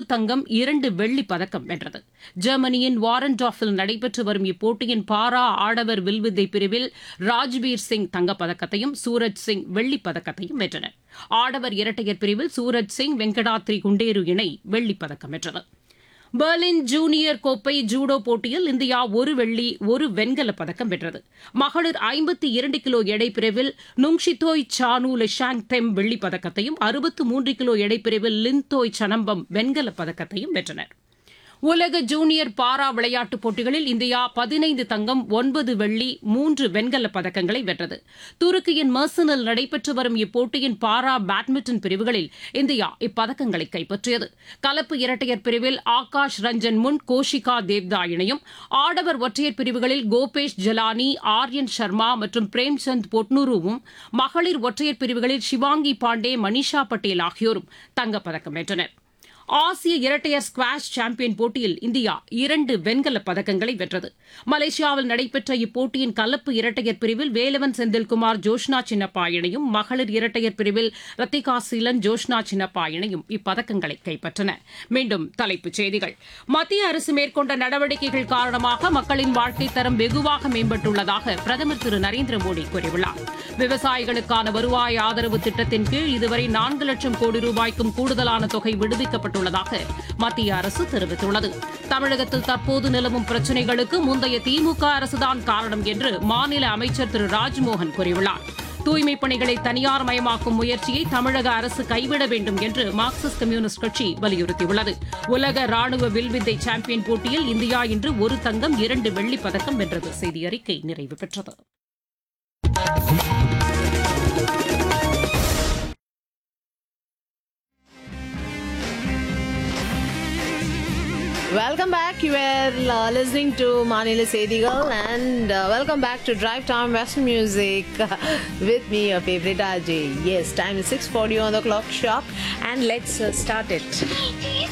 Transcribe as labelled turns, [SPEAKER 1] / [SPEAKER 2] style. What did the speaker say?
[SPEAKER 1] தங்கம் இரண்டு வெள்ளிப் பதக்கம் வென்றது ஜெர்மனியின் வாரன்டாஃபில் நடைபெற்று வரும் இப்போட்டியின் பாரா ஆடவர் வில்வித்தை பிரிவில் ராஜ்பீர் சிங் தங்கப்பதக்கத்தையும் சூரஜ் சிங் வெள்ளிப் பதக்கத்தையும் வென்றனர் ஆடவர் இரட்டையர் பிரிவில் சூரஜ் சிங் வெங்கடாத்ரி குண்டேரு இணை வெள்ளிப் பதக்கம் வென்றது பெர்லின் ஜூனியர் கோப்பை ஜூடோ போட்டியில் இந்தியா ஒரு வெள்ளி ஒரு வெண்கலப் பதக்கம் வென்றது மகளிர் ஐம்பத்தி இரண்டு கிலோ எடை பிரிவில் நுங்ஷிதோய் சானு லிஷாங் தெம் வெள்ளிப் பதக்கத்தையும் அறுபத்து மூன்று கிலோ எடை பிரிவில் லின்தோய் சனம்பம் வெண்கலப் பதக்கத்தையும் வென்றனர் உலக ஜூனியர் பாரா விளையாட்டுப் போட்டிகளில் இந்தியா பதினைந்து தங்கம் ஒன்பது வெள்ளி மூன்று வெண்கலப் பதக்கங்களை வென்றது துருக்கியின் மர்சனில் நடைபெற்று வரும் இப்போட்டியின் பாரா பேட்மிண்டன் பிரிவுகளில் இந்தியா இப்பதக்கங்களை கைப்பற்றியது கலப்பு இரட்டையர் பிரிவில் ஆகாஷ் ரஞ்சன் முன் கோஷிகா தேவ்தா இணையும் ஆடவர் ஒற்றையர் பிரிவுகளில் கோபேஷ் ஜலானி ஆர்யன் சர்மா மற்றும் பிரேம்சந்த் பொட்னூருவும் மகளிர் ஒற்றையர் பிரிவுகளில் ஷிவாங்கி பாண்டே மனிஷா பட்டேல் ஆகியோரும் தங்கப்பதக்கம் வென்றனர் ஆசிய இரட்டையர் ஸ்குவாஷ் சாம்பியன் போட்டியில் இந்தியா இரண்டு வெண்கலப் பதக்கங்களை வென்றது மலேசியாவில் நடைபெற்ற இப்போட்டியின் கலப்பு இரட்டையர் பிரிவில் வேலவன் செந்தில்குமார் ஜோஷ்னா சின்னப்பா இணையும் மகளிர் இரட்டையர் பிரிவில் ரத்திகா சீலன் ஜோஷ்னா சின்னப்பா இணையும் இப்பதக்கங்களை கைப்பற்றன மீண்டும் தலைப்புச் செய்திகள் மத்திய அரசு மேற்கொண்ட நடவடிக்கைகள் காரணமாக மக்களின் வாழ்க்கை தரம் வெகுவாக மேம்பட்டுள்ளதாக பிரதமர் திரு நரேந்திர மோடி கூறியுள்ளார் விவசாயிகளுக்கான வருவாய் ஆதரவு திட்டத்தின் கீழ் இதுவரை நான்கு லட்சம் கோடி ரூபாய்க்கும் கூடுதலான தொகை விடுவிக்கப்பட்டுள்ளதாக மத்திய அரசு தெரிவித்துள்ளது தமிழகத்தில் தற்போது நிலவும் பிரச்சினைகளுக்கு முந்தைய திமுக அரசுதான் காரணம் என்று மாநில அமைச்சர் திரு ராஜ்மோகன் கூறியுள்ளார் தூய்மைப் பணிகளை தனியார் மயமாக்கும் முயற்சியை தமிழக அரசு கைவிட வேண்டும் என்று மார்க்சிஸ்ட் கம்யூனிஸ்ட் கட்சி வலியுறுத்தியுள்ளது உலக ராணுவ வில்வித்தை சாம்பியன் போட்டியில் இந்தியா இன்று ஒரு தங்கம் இரண்டு வெள்ளிப் பதக்கம் வென்றது செய்தி அறிக்கை நிறைவு பெற்றது
[SPEAKER 2] Welcome back. You were uh, listening to Manila Sedigal and uh, welcome back to Drive Time Western Music with me, your favorite RJ. Yes, time is 6.40 on the clock shop and let's uh, start it.